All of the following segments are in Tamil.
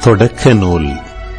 தொடக்க நூல்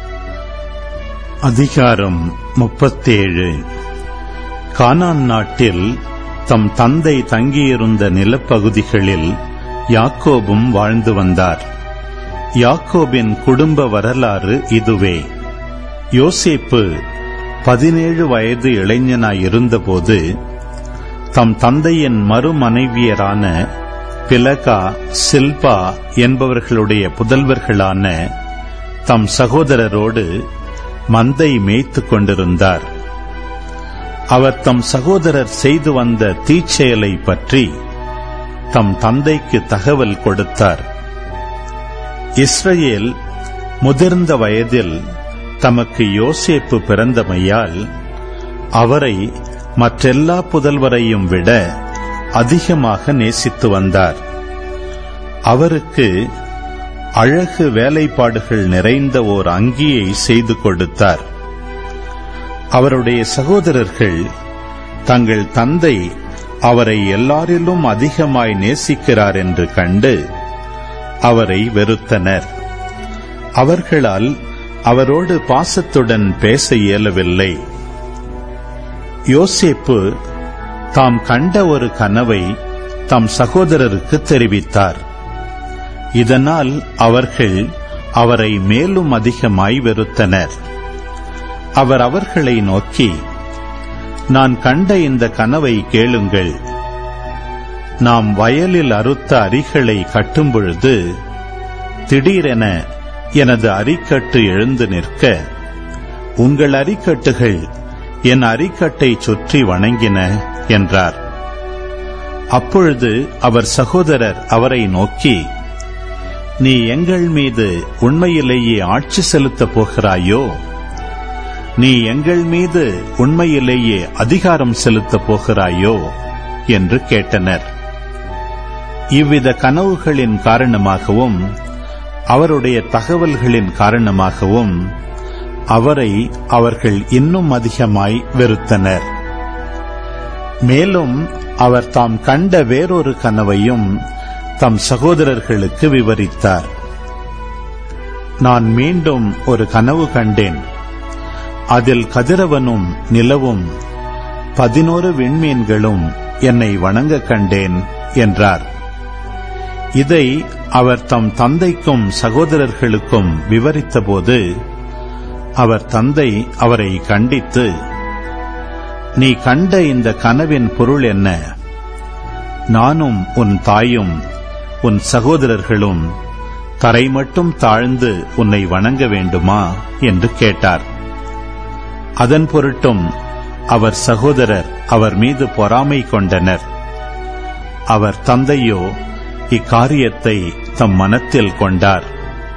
அதிகாரம் முப்பத்தேழு கானான் நாட்டில் தம் தந்தை தங்கியிருந்த நிலப்பகுதிகளில் யாக்கோபும் வாழ்ந்து வந்தார் யாக்கோபின் குடும்ப வரலாறு இதுவே யோசேப்பு பதினேழு வயது இளைஞனாயிருந்தபோது தம் தந்தையின் மறுமனைவியரான பிலகா சில்பா என்பவர்களுடைய புதல்வர்களான தம் சகோதரரோடு மந்தை மேய்த்துக் கொண்டிருந்தார் அவர் தம் சகோதரர் செய்து வந்த தீச்செயலை பற்றி தம் தந்தைக்கு தகவல் கொடுத்தார் இஸ்ரவேல் முதிர்ந்த வயதில் தமக்கு யோசேப்பு பிறந்தமையால் அவரை மற்றெல்லா புதல்வரையும் விட அதிகமாக நேசித்து வந்தார் அவருக்கு அழகு வேலைப்பாடுகள் நிறைந்த ஓர் அங்கியை செய்து கொடுத்தார் அவருடைய சகோதரர்கள் தங்கள் தந்தை அவரை எல்லாரிலும் அதிகமாய் நேசிக்கிறார் என்று கண்டு அவரை வெறுத்தனர் அவர்களால் அவரோடு பாசத்துடன் பேச இயலவில்லை யோசேப்பு தாம் கண்ட ஒரு கனவை தம் சகோதரருக்கு தெரிவித்தார் இதனால் அவர்கள் அவரை மேலும் அதிகமாய் வெறுத்தனர் அவர் அவர்களை நோக்கி நான் கண்ட இந்த கனவை கேளுங்கள் நாம் வயலில் அறுத்த அரிகளை கட்டும் பொழுது திடீரென எனது அரிக்கட்டு எழுந்து நிற்க உங்கள் அரிக்கட்டுகள் என் அரிக்கட்டை சுற்றி வணங்கின என்றார் அப்பொழுது அவர் சகோதரர் அவரை நோக்கி நீ எங்கள் மீது உண்மையிலேயே ஆட்சி செலுத்தப் போகிறாயோ நீ எங்கள் மீது உண்மையிலேயே அதிகாரம் செலுத்தப் போகிறாயோ என்று கேட்டனர் இவ்வித கனவுகளின் காரணமாகவும் அவருடைய தகவல்களின் காரணமாகவும் அவரை அவர்கள் இன்னும் அதிகமாய் வெறுத்தனர் மேலும் அவர் தாம் கண்ட வேறொரு கனவையும் தம் சகோதரர்களுக்கு விவரித்தார் நான் மீண்டும் ஒரு கனவு கண்டேன் அதில் கதிரவனும் நிலவும் பதினோரு விண்மீன்களும் என்னை வணங்க கண்டேன் என்றார் இதை அவர் தம் தந்தைக்கும் சகோதரர்களுக்கும் விவரித்தபோது அவர் தந்தை அவரை கண்டித்து நீ கண்ட இந்த கனவின் பொருள் என்ன நானும் உன் தாயும் உன் சகோதரர்களும் தரை மட்டும் தாழ்ந்து உன்னை வணங்க வேண்டுமா என்று கேட்டார் அதன் பொருட்டும் அவர் சகோதரர் அவர் மீது பொறாமை கொண்டனர் அவர் தந்தையோ இக்காரியத்தை தம் மனத்தில் கொண்டார்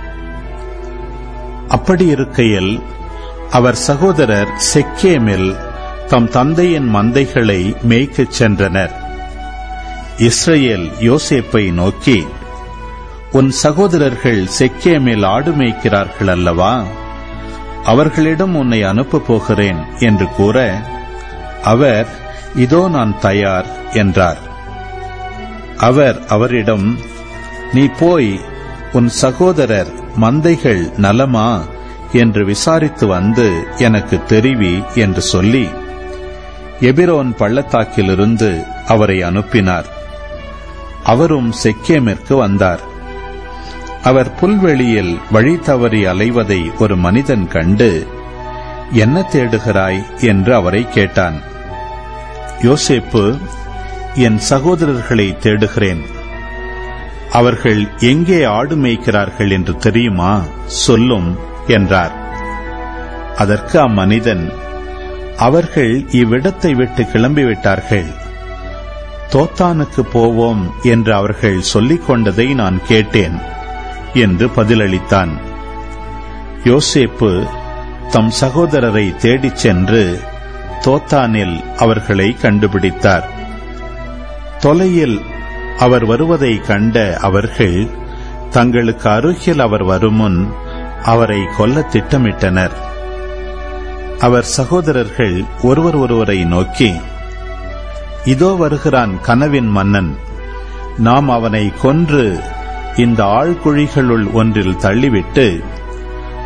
அப்படி இருக்கையில் அவர் சகோதரர் செக்கேமில் தம் தந்தையின் மந்தைகளை மேய்க்கச் சென்றனர் இஸ்ரேல் யோசேப்பை நோக்கி உன் சகோதரர்கள் செக்கேமில் ஆடு மேய்க்கிறார்கள் அல்லவா அவர்களிடம் உன்னை அனுப்பப் போகிறேன் என்று கூற அவர் இதோ நான் தயார் என்றார் அவர் அவரிடம் நீ போய் உன் சகோதரர் மந்தைகள் நலமா என்று விசாரித்து வந்து எனக்கு தெரிவி என்று சொல்லி எபிரோன் பள்ளத்தாக்கிலிருந்து அவரை அனுப்பினார் அவரும் செக்கேமிற்கு வந்தார் அவர் புல்வெளியில் வழி தவறி அலைவதை ஒரு மனிதன் கண்டு என்ன தேடுகிறாய் என்று அவரை கேட்டான் யோசேப்பு என் சகோதரர்களை தேடுகிறேன் அவர்கள் எங்கே ஆடு மேய்க்கிறார்கள் என்று தெரியுமா சொல்லும் என்றார் அதற்கு அம்மனிதன் அவர்கள் இவ்விடத்தை விட்டு கிளம்பிவிட்டார்கள் தோத்தானுக்கு போவோம் என்று அவர்கள் சொல்லிக் கொண்டதை நான் கேட்டேன் என்று பதிலளித்தான் யோசேப்பு தம் சகோதரரை தேடிச் சென்று தோத்தானில் அவர்களை கண்டுபிடித்தார் தொலையில் அவர் வருவதை கண்ட அவர்கள் தங்களுக்கு அருகில் அவர் வருமுன் அவரை கொல்ல திட்டமிட்டனர் அவர் சகோதரர்கள் ஒருவர் ஒருவரை நோக்கி இதோ வருகிறான் கனவின் மன்னன் நாம் அவனை கொன்று இந்த ஆழ்குழிகளுள் ஒன்றில் தள்ளிவிட்டு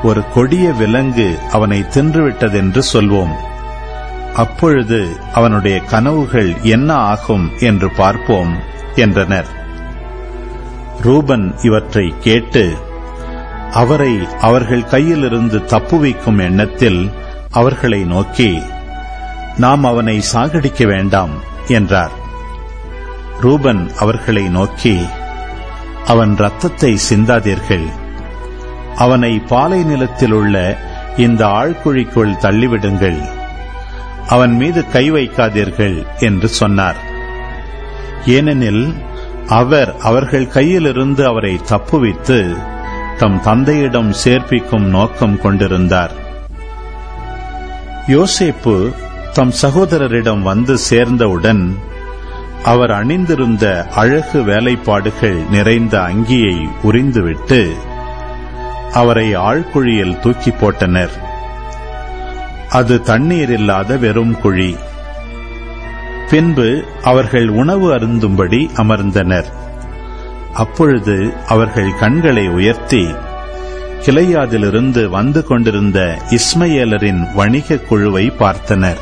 ஒரு கொடிய விலங்கு அவனை தின்றுவிட்டதென்று சொல்வோம் அப்பொழுது அவனுடைய கனவுகள் என்ன ஆகும் என்று பார்ப்போம் என்றனர் ரூபன் இவற்றை கேட்டு அவரை அவர்கள் கையிலிருந்து தப்புவிக்கும் எண்ணத்தில் அவர்களை நோக்கி நாம் அவனை சாகடிக்க வேண்டாம் என்றார் ரூபன் அவர்களை நோக்கி அவன் இரத்தத்தை சிந்தாதீர்கள் அவனை பாலை நிலத்தில் உள்ள இந்த ஆழ்குழிக்குள் தள்ளிவிடுங்கள் அவன் மீது கை வைக்காதீர்கள் என்று சொன்னார் ஏனெனில் அவர் அவர்கள் கையிலிருந்து அவரை தப்புவித்து தம் தந்தையிடம் சேர்ப்பிக்கும் நோக்கம் கொண்டிருந்தார் யோசேப்பு தம் சகோதரரிடம் வந்து சேர்ந்தவுடன் அவர் அணிந்திருந்த அழகு வேலைப்பாடுகள் நிறைந்த அங்கியை உரிந்துவிட்டு அவரை ஆழ்குழியில் தூக்கி போட்டனர் அது தண்ணீர் இல்லாத வெறும் குழி பின்பு அவர்கள் உணவு அருந்தும்படி அமர்ந்தனர் அப்பொழுது அவர்கள் கண்களை உயர்த்தி கிளையாதிலிருந்து வந்து கொண்டிருந்த இஸ்மையேலரின் வணிகக் குழுவை பார்த்தனர்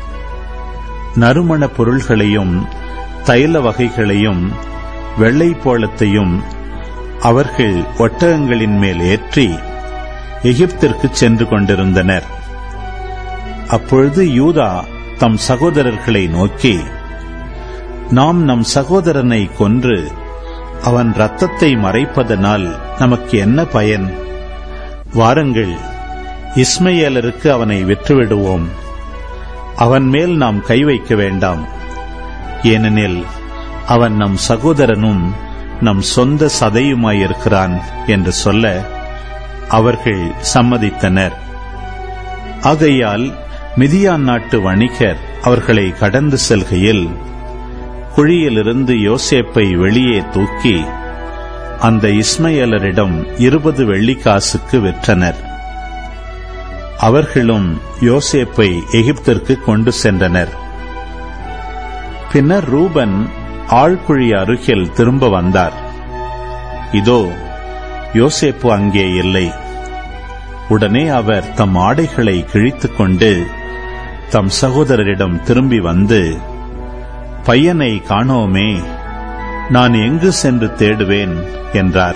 நறுமணப் பொருள்களையும் தைல வகைகளையும் வெள்ளைப்போளத்தையும் அவர்கள் ஒட்டகங்களின் மேல் ஏற்றி எகிப்திற்கு சென்று கொண்டிருந்தனர் அப்பொழுது யூதா தம் சகோதரர்களை நோக்கி நாம் நம் சகோதரனை கொன்று அவன் இரத்தத்தை மறைப்பதனால் நமக்கு என்ன பயன் வாருங்கள் இஸ்மையேலருக்கு அவனை விற்றுவிடுவோம் அவன் மேல் நாம் கை வைக்க வேண்டாம் ஏனெனில் அவன் நம் சகோதரனும் நம் சொந்த சதையுமாயிருக்கிறான் என்று சொல்ல அவர்கள் சம்மதித்தனர் ஆகையால் மிதியான் நாட்டு வணிகர் அவர்களை கடந்து செல்கையில் குழியிலிருந்து யோசேப்பை வெளியே தூக்கி அந்த இஸ்மையலரிடம் இருபது வெள்ளிக்காசுக்கு விற்றனர் அவர்களும் யோசேப்பை எகிப்திற்கு கொண்டு சென்றனர் பின்னர் ரூபன் ஆழ்குழி அருகில் திரும்ப வந்தார் இதோ யோசேப்பு அங்கே இல்லை உடனே அவர் தம் ஆடைகளை கிழித்துக் கொண்டு தம் சகோதரரிடம் திரும்பி வந்து பையனை காணோமே நான் எங்கு சென்று தேடுவேன் என்றார்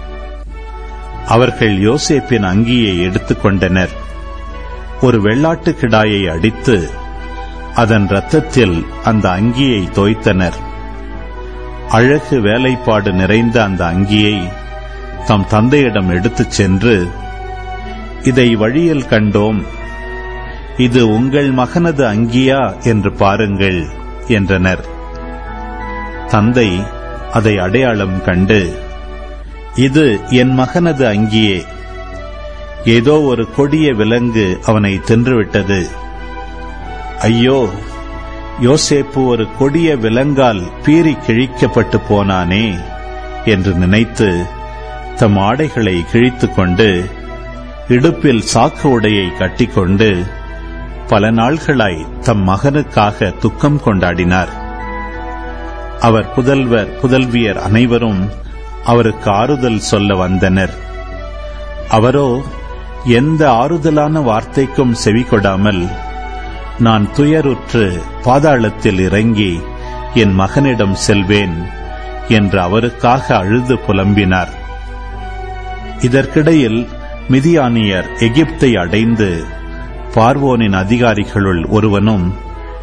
அவர்கள் யோசேப்பின் அங்கியை எடுத்துக்கொண்டனர் ஒரு வெள்ளாட்டு கிடாயை அடித்து அதன் இரத்தத்தில் அந்த அங்கியை தோய்த்தனர் அழகு வேலைப்பாடு நிறைந்த அந்த அங்கியை தம் தந்தையிடம் எடுத்துச் சென்று இதை வழியில் கண்டோம் இது உங்கள் மகனது அங்கியா என்று பாருங்கள் என்றனர் தந்தை அதை அடையாளம் கண்டு இது என் மகனது அங்கியே ஏதோ ஒரு கொடிய விலங்கு அவனை தின்றுவிட்டது ஐயோ யோசேப்பு ஒரு கொடிய விலங்கால் பீறி கிழிக்கப்பட்டு போனானே என்று நினைத்து தம் ஆடைகளை கிழித்துக் கொண்டு இடுப்பில் சாக்கு உடையை கட்டிக்கொண்டு பல நாள்களாய் தம் மகனுக்காக துக்கம் கொண்டாடினார் அவர் புதல்வர் புதல்வியர் அனைவரும் அவருக்கு ஆறுதல் சொல்ல வந்தனர் அவரோ எந்த ஆறுதலான வார்த்தைக்கும் செவிகொடாமல் நான் துயருற்று பாதாளத்தில் இறங்கி என் மகனிடம் செல்வேன் என்று அவருக்காக அழுது புலம்பினார் இதற்கிடையில் மிதியானியர் எகிப்தை அடைந்து பார்வோனின் அதிகாரிகளுள் ஒருவனும்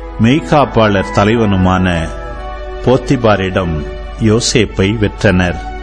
மெய்காப்பாளர் தலைவனுமான போத்திபாரிடம் யோசேப்பை வெற்றனர்